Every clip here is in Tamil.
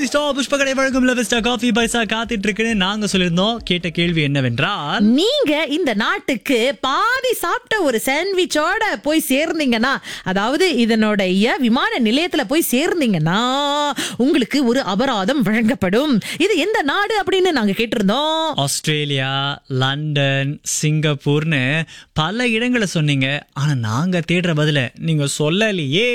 ஜோதி ஸ்டா புஷ்பகடை வழங்கும் லெவஸ்டா காஃபி பைசா காத்துட்டு இருக்குன்னு நாங்க சொல்லியிருந்தோம் கேட்ட கேள்வி என்னவென்றால் நீங்க இந்த நாட்டுக்கு பாதி சாப்பிட்ட ஒரு சாண்ட்விச்சோட போய் சேர்ந்தீங்கன்னா அதாவது இதனுடைய விமான நிலையத்துல போய் சேர்ந்தீங்கன்னா உங்களுக்கு ஒரு அபராதம் வழங்கப்படும் இது எந்த நாடு அப்படின்னு நாங்க கேட்டிருந்தோம் ஆஸ்திரேலியா லண்டன் சிங்கப்பூர்னு பல இடங்களை சொன்னீங்க ஆனா நாங்க தேடுற பதில நீங்க சொல்லலையே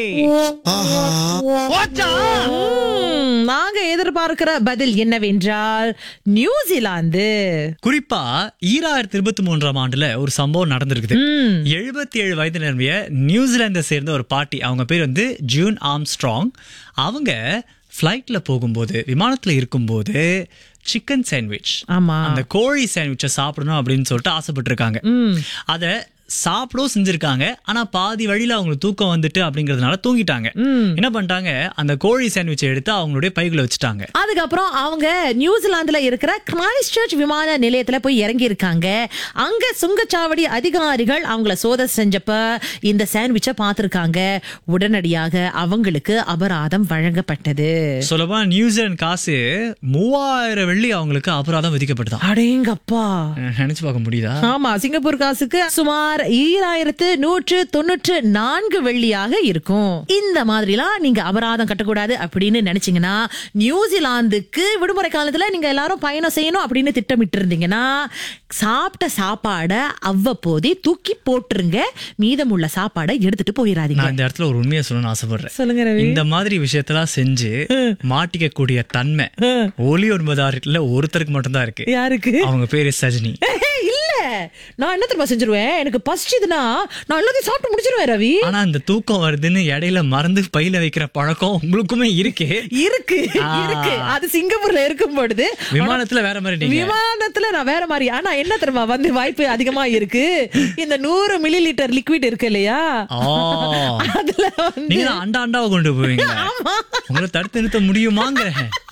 ம், நாங்க எதிர்பார்க்கிற பதில் என்னவென்றால் நியூசிலாந்து குறிப்பா ஈராயிரத்தி இருபத்தி மூன்றாம் ஆண்டுல ஒரு சம்பவம் நடந்திருக்குது ம், எழுபத்தி ஏழு வயது நிரம்பிய நியூசிலாந்தை சேர்ந்த ஒரு பாட்டி அவங்க பேர் வந்து ஜூன் ஆம்ஸ்ட்ராங் அவங்க ஃப்ளைட்ல போகும்போது விமானத்துல இருக்கும்போது சிக்கன் சாண்ட்விச் ஆமா அந்த கோழி சாண்ட்விச்சை சாப்பிடணும் அப்படின்னு சொல்லிட்டு ஆசைப்பட்டு இருக்காங்க ம், அத சாப்பிடவும் செஞ்சிருக்காங்க ஆனா பாதி வழியில அவங்களுக்கு தூக்கம் வந்துட்டு அப்படிங்கறதுனால தூங்கிட்டாங்க ம். என்ன பண்ணிட்டாங்க அந்த கோழி சாண்ட்விச்சை எடுத்து அவங்களுடைய பைக்குள்ள வச்சுட்டாங்க அதுக்கப்புறம் அவங்க நியூசிலாந்துல இருக்கிற கிரைஸ்ட் சர்ச் விமான நிலையத்துல போய் இறங்கி இருக்காங்க அங்க சுங்கச்சாவடி அதிகாரிகள் அவங்கள சோதனை செஞ்சப்ப இந்த சாண்ட்விச்சை பார்த்திருக்காங்க உடனடியாக அவங்களுக்கு அபராதம் வழங்கப்பட்டது சொல்லப்போனா நியூசிலாந்து காசு மூவாயிரம் வெள்ளி அவங்களுக்கு அபராதம் விதிக்கப்பட்டுதான் அடேங்கப்பா நினைச்சு பார்க்க முடியுதா ஆமா சிங்கப்பூர் காசுக்கு சுமார் ஈராயிரத்து நூற்று தொண்ணூற்று நான்கு வெள்ளியாக இருக்கும் இந்த மாதிரிலாம் நீங்க அபராதம் கட்டக்கூடாது அப்படின்னு நினைச்சீங்கன்னா நியூசிலாந்துக்கு விடுமுறை காலத்துல நீங்க எல்லாரும் பயணம் செய்யணும் அப்படின்னு திட்டமிட்டு இருந்தீங்கன்னா சாப்பிட்ட சாப்பாடை அவ்வப்போதே தூக்கி போட்டுருங்க மீதமுள்ள சாப்பாடை எடுத்துட்டு போயிடாதீங்க நான் இந்த இடத்துல ஒரு உண்மையை சொல்லணும்னு ஆசைப்படுறேன் சொல்லுங்க ரவி இந்த மாதிரி விஷயத்தெல்லாம் செஞ்சு மாட்டிக்க கூடிய தன்மை ஒலி ஒன்பது ஆறுல ஒருத்தருக்கு மட்டும்தான் இருக்கு யாருக்கு அவங்க பேரு சஜினி ஏய், இல்ல நான் என்ன தெரியுமா செஞ்சிருவேன் எனக்கு பசிச்சுதுன்னா நான் எல்லாத்தையும் சாப்பிட்டு முடிச்சிருவேன் ரவி ஆனா அந்த தூக்கம் வருதுன்னு இடையில மறந்து பையில வைக்கிற பழக்கம் உங்களுக்குமே இருக்கு இருக்கு இருக்கு அது சிங்கப்பூர்ல இருக்கும் பொழுது விமானத்துல வேற மாதிரி நீங்க விமானத்துல நான் வேற மாதிரி ஆனா என்ன தெரியுமா வந்து வாய்ப்பு அதிகமா இருக்கு இந்த நூறு மில்லி லிட்டர் லிக்விட் இருக்கு இல்லையா ஆ. அதுல வந்து நீங்க தான் அண்டா அண்டாவை கொண்டு போவீங்க உங்களை தடுத்து நிறுத்த முடியுமாங்கிற